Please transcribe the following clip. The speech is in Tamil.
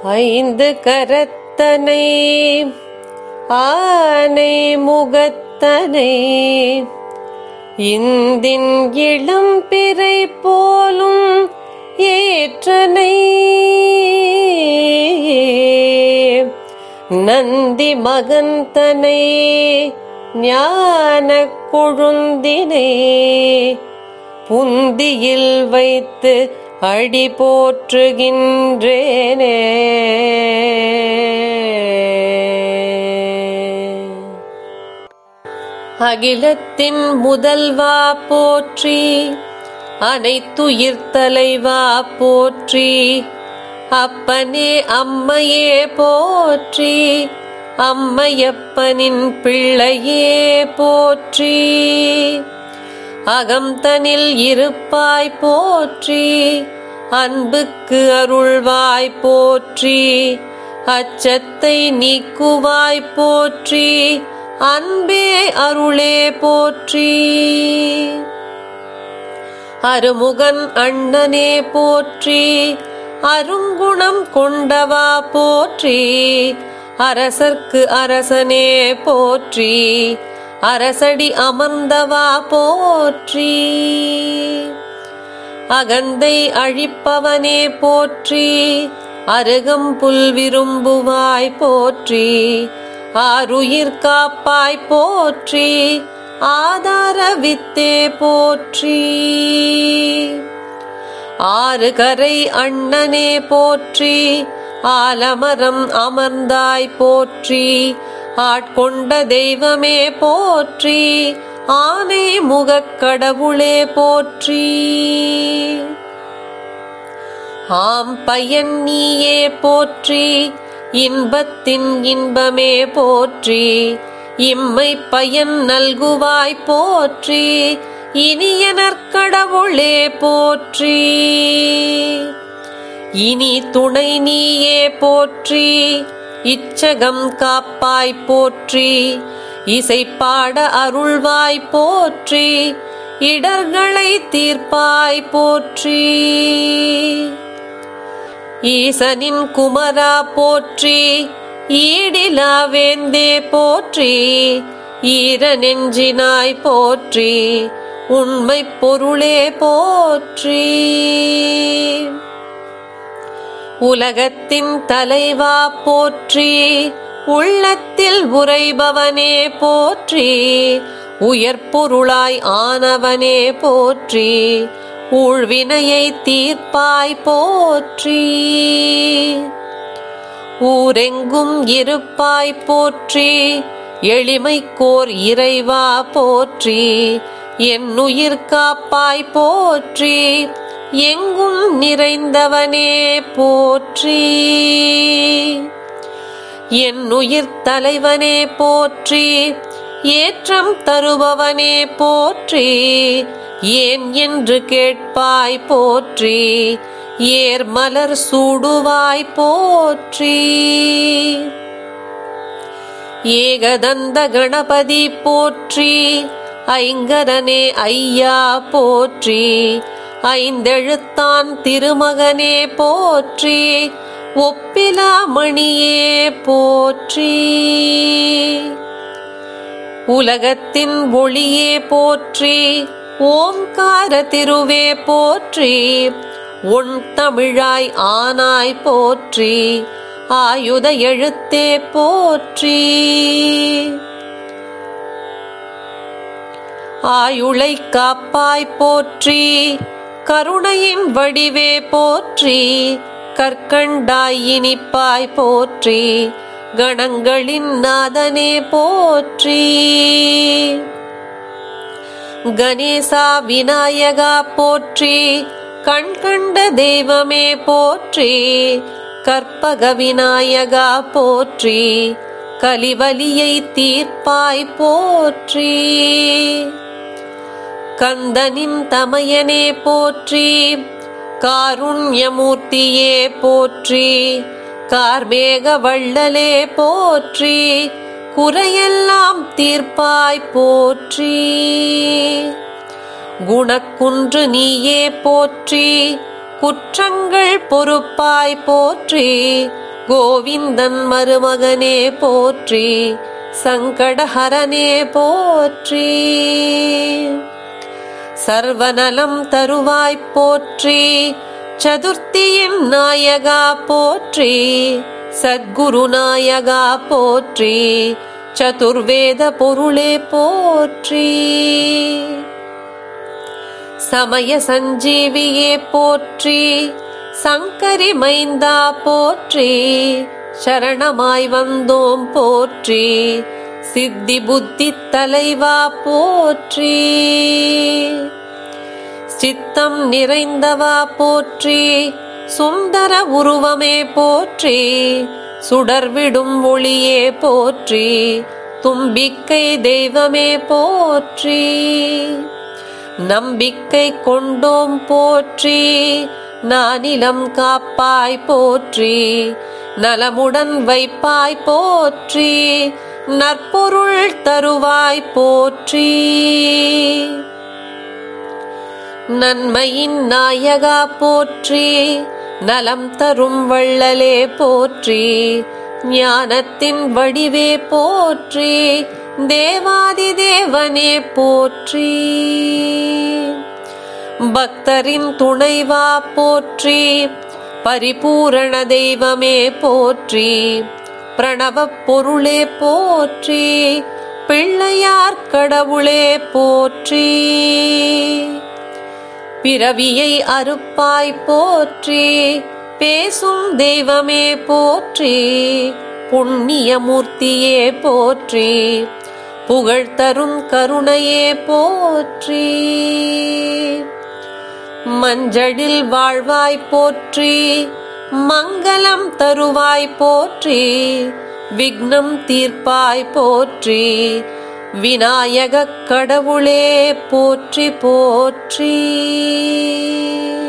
ஐந்து கரத்தனை ஆனை முகத்தனை இந்தின் இளம் பிறை போலும் ஏற்றனை நந்தி மகந்தனை ஞான கொழுந்தினை புந்தியில் வைத்து அடி போற்றுகின்றேனே அகிலத்தின் முதல்வா போற்றி அனைத்துயிர் தலைவா போற்றி அப்பனே அம்மையே போற்றி அம்மையப்பனின் பிள்ளையே போற்றி அகம்தனில் இருப்பாய் போற்றி அன்புக்கு அருள்வாய் போற்றி அச்சத்தை நீக்குவாய் போற்றி அன்பே அருளே போற்றி அருமுகன் அண்ணனே போற்றி அருங்குணம் கொண்டவா போற்றி அரசர்க்கு அரசனே போற்றி அரசடி அமர்ந்தவா போற்றி அகந்தை அழிப்பவனே போற்றி அருகம் புல் விரும்புவாய் போற்றி ஆருயிர் காப்பாய் போற்றி ஆதார வித்தே போற்றி ஆறு கரை அண்ணனே போற்றி ஆலமரம் அமர்ந்தாய் போற்றி ஆட்கொண்ட தெய்வமே போற்றி ஆனை முகக் கடவுளே போற்றி ஆம் பயன் நீயே போற்றி இன்பத்தின் இன்பமே போற்றி இம்மை பயன் நல்குவாய் போற்றி இனிய நற்கடவுளே போற்றி இனி துணை நீயே போற்றி இச்சகம் காப்பாய் போற்றி இசைப்பாட அருள்வாய் போற்றி இடர்களை தீர்ப்பாய் போற்றி ஈசனின் குமரா போற்றி ஈடிலா வேந்தே போற்றி ஈர நெஞ்சினாய் போற்றி உண்மை பொருளே போற்றி உலகத்தின் தலைவா போற்றி உள்ளத்தில் உறைபவனே போற்றி உயர்பொருளாய் ஆனவனே போற்றி ஊழ்வினையை தீர்ப்பாய் போற்றி ஊரெங்கும் இருப்பாய் போற்றி எளிமைக்கோர் இறைவா போற்றி என் உயிர் காப்பாய் போற்றி எங்கும் நிறைந்தவனே போற்றி என் உயிர் தலைவனே போற்றி ஏற்றம் தருபவனே போற்றி ஏன் என்று கேட்பாய் போற்றி ஏர் மலர் சூடுவாய் போற்றி ஏகதந்த கணபதி போற்றி ஐங்கரனே ஐயா போற்றி ஐந்தெழுத்தான் திருமகனே போற்றி ஒப்பிலா மணியே போற்றி உலகத்தின் ஒளியே போற்றி ஓம்கார திருவே போற்றி உன் தமிழாய் ஆனாய் போற்றி ஆயுத எழுத்தே போற்றி ஆயுளை காப்பாய் போற்றி கருணையின் வடிவே போற்றி கற்கண்டாய் இனிப்பாய் போற்றி கணங்களின் நாதனே போற்றி கணேசா விநாயகா போற்றி கண் கண்ட தெய்வமே போற்றி கற்பக விநாயகா போற்றி கலிவலியை தீர்ப்பாய் போற்றி கந்தனின் தமையனே போற்றி காருண்யமூர்த்தியே போற்றி கார்மேக வள்ளலே போற்றி குறையெல்லாம் தீர்ப்பாய் போற்றி குணக்குன்று நீயே போற்றி குற்றங்கள் பொறுப்பாய் போற்றி கோவிந்தன் மருமகனே போற்றி சங்கடஹரனே போற்றி சர்வநலம் தருவாய் போற்றி சதுர்த்தியின் நாயகா போற்றி சத்குரு நாயகா போற்றி சதுர்வேத பொருளே போற்றி சமய சஞ்சீவியே போற்றி சங்கரி மைந்தா போற்றி சரணமாய் வந்தோம் போற்றி சித்தி புத்தி தலைவா போற்றி சித்தம் நிறைந்தவா போற்றி சுந்தர உருவமே போற்றி சுடர்விடும் ஒளியே போற்றி தும்பிக்கை தெய்வமே போற்றி நம்பிக்கை கொண்டோம் போற்றி நானிலம் காப்பாய் போற்றி நலமுடன் வைப்பாய் போற்றி நற்பொருள் தருவாய் போற்றி நன்மையின் நாயகா போற்றி நலம் தரும் வள்ளலே போற்றி ஞானத்தின் வடிவே போற்றி தேவாதி தேவனே போற்றி பக்தரின் துணைவா போற்றி பரிபூரண தெய்வமே போற்றி பிரணவப் பொருளே போற்றி பிள்ளையார் கடவுளே போற்றி பிறவியை அறுப்பாய் போற்றி பேசும் தெய்வமே போற்றி புண்ணியமூர்த்தியே போற்றி புகழ் தரும் கருணையே போற்றி மஞ்சளில் வாழ்வாய் போற்றி மங்களம் தருவாய் போற்றி விக்னம் தீர்ப்பாய் போற்றி விநாயகக் கடவுளே போற்றி போற்றி